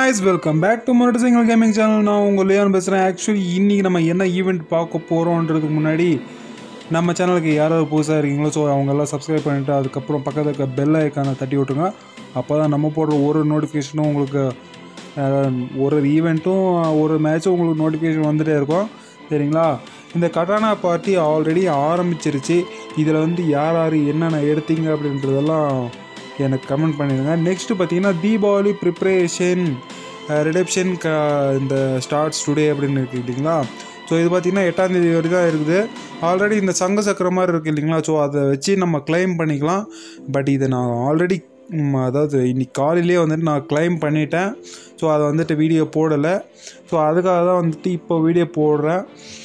guys welcome back to motor single gaming channel நான் உங்கள் Leon பேசுகிறேன் ஆக்சுவலி இன்றைக்கி நம்ம என்ன ஈவெண்ட் பார்க்க போகிறோன்றதுக்கு முன்னாடி நம்ம சேனலுக்கு யாராவது புதுசாக இருக்கீங்களோ ஸோ அவங்கெல்லாம் சப்ஸ்கிரைப் பண்ணிவிட்டு அதுக்கப்புறம் பக்கத்தில் இருக்க பெல் ஐக்கானை தட்டி விட்டுருங்க அப்போ தான் நம்ம போடுற ஒரு நோட்டிஃபிகேஷனும் உங்களுக்கு அஹ், ஒரு ஈவெண்ட்டும் ஒரு மேட்சும் உங்களுக்கு நோட்டிஃபிகேஷன் வந்துகிட்டே இருக்கும் சரிங்களா இந்த கட்டானா பார்ட்டி ஆல்ரெடி ஆரம்பிச்சிருச்சு இதில் வந்து யார் யார் என்னென்ன எடுத்தீங்க அப்படின்றதெல்லாம் எனக்கு கமெண்ட் பண்ணிடுங்க நெக்ஸ்ட்டு பார்த்தீங்கன்னா தீபாவளி ப்ரிப்ரேஷன் ரிடப்ஷன் க இந்த ஸ்டார்ட்ஸ் டுடே அப்படின்னு இருக்கு இல்லைங்களா ஸோ இது பார்த்தீங்கன்னா எட்டாம் தேதி வரை தான் இருக்குது ஆல்ரெடி இந்த சங்க சக்கர மாதிரி இருக்குது இல்லைங்களா ஸோ அதை வச்சு நம்ம கிளைம் பண்ணிக்கலாம் பட் இதை நான் ஆல்ரெடி அதாவது இன்னைக்கு காலையிலேயே வந்துட்டு நான் கிளைம் பண்ணிட்டேன் ஸோ அதை வந்துட்டு வீடியோ போடலை ஸோ அதுக்காக தான் வந்துட்டு இப்போ வீடியோ போடுறேன்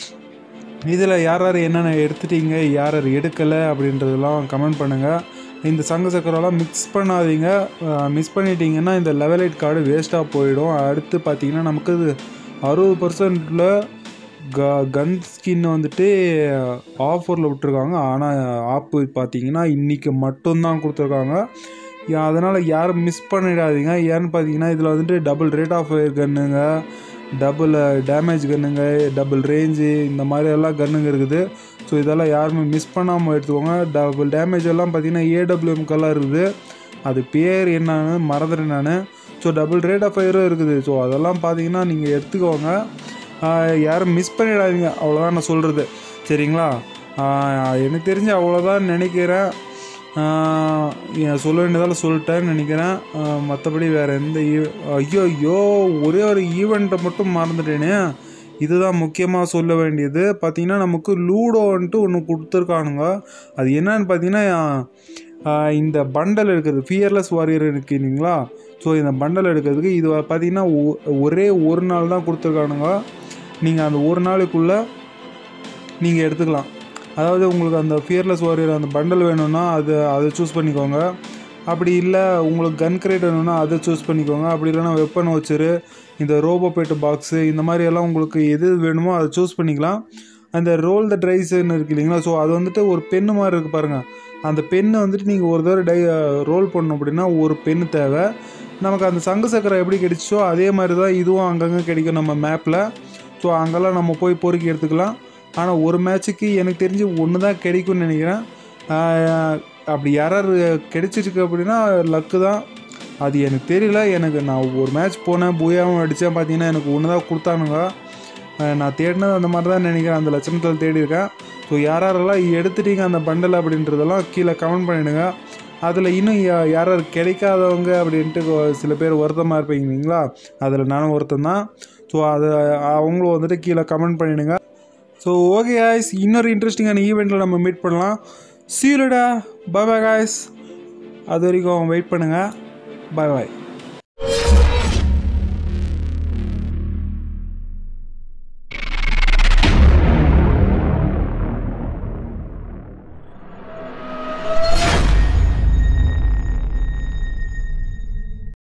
இதில் யார் யார் என்னென்ன எடுத்துட்டீங்க யார் யார் எடுக்கலை அப்படின்றதெல்லாம் கமெண்ட் பண்ணுங்கள் இந்த சங்க சக்கரெல்லாம் மிக்ஸ் பண்ணாதீங்க மிஸ் பண்ணிட்டீங்கன்னா இந்த லெவல் எயிட் கார்டு வேஸ்ட்டாக போயிடும் அடுத்து பார்த்தீங்கன்னா நமக்கு அறுபது பர்சன்டில் க கன் ஸ்கின் வந்துட்டு ஆஃபரில் விட்ருக்காங்க ஆனால் ஆப்பு பார்த்தீங்கன்னா இன்றைக்கி மட்டும்தான் கொடுத்துருக்காங்க அதனால் யாரும் மிஸ் பண்ணிடாதீங்க ஏன்னு பார்த்தீங்கன்னா இதில் வந்துட்டு டபுள் ரேட் ஆஃப் ஃபயர் கன்னுங்க டபுள் டேமேஜ் கன்னுங்க டபுள் ரேஞ்சு இந்த மாதிரி எல்லாம் கன்னுங்க இருக்குது ஸோ இதெல்லாம் யாருமே மிஸ் பண்ணாமல் எடுத்துக்கோங்க டபுள் டேமேஜ் எல்லாம் பார்த்தீங்கன்னா ஏடபிள்யூஎம்கெல்லாம் இருக்குது அது பேர் என்னன்னு மறந்துட்டேன் நான் ஸோ டபுள் ரேட் ஆஃப் ஃபயரும் இருக்குது ஸோ அதெல்லாம் பார்த்தீங்கன்னா நீங்கள் எடுத்துக்கோங்க ஆஹ் யாரும் மிஸ் பண்ணிடாதீங்க அவ்வளோதான் நான் சொல்கிறது சரிங்களா ஆஹ் எனக்கு தெரிஞ்சு அவ்வளோதான் நினைக்கிறேன் ஆஹ் என் சொல்ல வேண்டியதால் சொல்லிட்டேன்னு நினைக்கிறேன் மற்றபடி வேறு எந்த ஈவ- ஐயோ ஐயோ ஒரே ஒரு ஈவெண்ட்டை மட்டும் மறந்துட்டேனே இதுதான் முக்கியமாக சொல்ல வேண்டியது பார்த்தீங்கன்னா நமக்கு லூடோன்ட்டு ஒன்று கொடுத்துருக்கானுங்க அது என்னன்னு பார்த்தீங்கன்னா ஆஹ் இந்த பண்டல் எடுக்கிறது ஃபியர்லெஸ் வாரியர் இருக்கு இல்லைங்களா ஸோ இந்த பண்டல் எடுக்கிறதுக்கு இது பார்த்தீங்கன்னா ஒ- ஒரே ஒரு நாள் தான் கொடுத்துருக்கானுங்க நீங்கள் அந்த ஒரு நாளைக்குள்ளே நீங்கள் எடுத்துக்கலாம் அதாவது உங்களுக்கு அந்த ஃபியர்லெஸ் வாரியர் அந்த பண்டல் வேணும்னா அது அதை சூஸ் பண்ணிக்கோங்க அப்படி இல்லை உங்களுக்கு கன் கிரேட் வேணும்னா அதை சூஸ் பண்ணிக்கோங்க அப்படி இல்லைன்னா வெப்பன் வச்சுரு இந்த ரோபோ பேட்டு பாக்ஸு இந்த மாதிரி எல்லாம் உங்களுக்கு எது வேணுமோ அதை சூஸ் பண்ணிக்கலாம் அந்த ரோல் த ட்ரைஸ்ன்னு இருக்கு இல்லைங்களா ஸோ அது வந்துட்டு ஒரு பென்னு மாதிரி இருக்குது பாருங்கள் அந்த பெண்ணை வந்துட்டு நீங்கள் ஒரு தடவை டை ரோல் பண்ணணும் அப்படின்னா ஒரு பென்னு தேவை நமக்கு அந்த சங்கு சக்கரை எப்படி கிடைச்சோ அதே மாதிரி தான் இதுவும் அங்கங்கே கிடைக்கும் நம்ம மேப்பில் ஸோ அங்கெல்லாம் நம்ம போய் பொறுக்கி எடுத்துக்கலாம் ஆனால் ஒரு மேட்ச்சுக்கு எனக்கு தெரிஞ்சு ஒன்று தான் கிடைக்கும்னு நினைக்கிறேன் ஆஹ் அப்படி யாரார் கிடைச்சிருக்கு அப்படின்னா லக்கு தான் அது எனக்கு தெரியல எனக்கு நான் ஒரு மேட்ச் போனேன் பூயாவும் அடித்தேன் பார்த்தீங்கன்னா எனக்கு ஒன்று தான் கொடுத்தானுங்க ஆஹ் நான் தேடினது அந்த மாதிரி தான் நினைக்கிறேன் அந்த லட்சணத்தில் தேடியிருக்கேன் ஸோ யார் யாரெல்லாம் எடுத்துட்டீங்க அந்த பண்டல் அப்படின்றதெல்லாம் கீழே கமெண்ட் பண்ணிவிடுங்க அதில் இன்னும் யா- யார் யார் கிடைக்காதவங்க அப்படின்ட்டு கொ- சில பேர் வருத்தமாக இருப்பீங்க இல்லைங்களா அதில் நானும் ஒருத்தன் தான் ஸோ அதை அவங்களும் வந்துட்டு கீழே கமெண்ட் பண்ணிவிடுங்க ஸோ ஓகே காய்ஸ் இன்னொரு இன்ட்ரெஸ்டிங்கான ஈவெண்ட்டில் நம்ம மீட் பண்ணலாம் சீலடா பாய் பாய் காய்ஸ் அது வரைக்கும் வெயிட் பண்ணுங்கள் பாய் பாய்